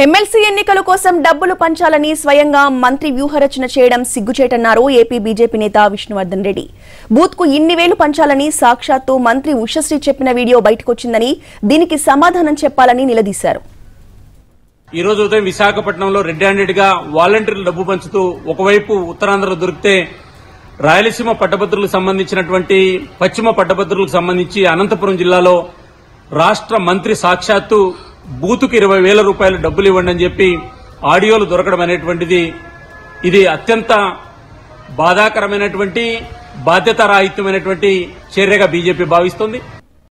MLC ఎన్నికల కోసం డబ్బులు పంచాలని స్వయంగా మంత్రి వ్యూహరచన చేయడం సిగ్గుచేటన్నారు ఏపీ బీజేపీ నేత విష్ణువర్ధన్ రెడ్డి బూత్ కు ఇన్ని వేలు పంచాలని సాక్షాత్తు మంత్రి ఉషశ్రీ చెప్పిన వీడియో బయటకొచ్చిందని దీనికి సమాధానం చెప్పాలని నిలదీశారు ఈ రోజు ఉదయం విశాఖపట్నంలో రెడ్ హ్యాండెడ్ గా వాలంటీర్లు డబ్బు పంచుతూ ఒకవైపు ఉత్తరాంధ్ర దొరికితే రాయలసీమ పట్టభద్రులకు సంబంధించినటువంటి పశ్చిమ పట్టభద్రులకు సంబంధించి అనంతపురం జిల్లాలో రాష్ట్ర మంత్రి సాక్షాత్తు బూతుకు ఇరవై వేల రూపాయలు డబ్బులు ఇవ్వండి అని చెప్పి ఆడియోలు దొరకడం అనేటువంటిది ఇది అత్యంత బాధాకరమైనటువంటి బాధ్యతారాహిత్యమైనటువంటి చర్యగా బీజేపీ భావిస్తోంది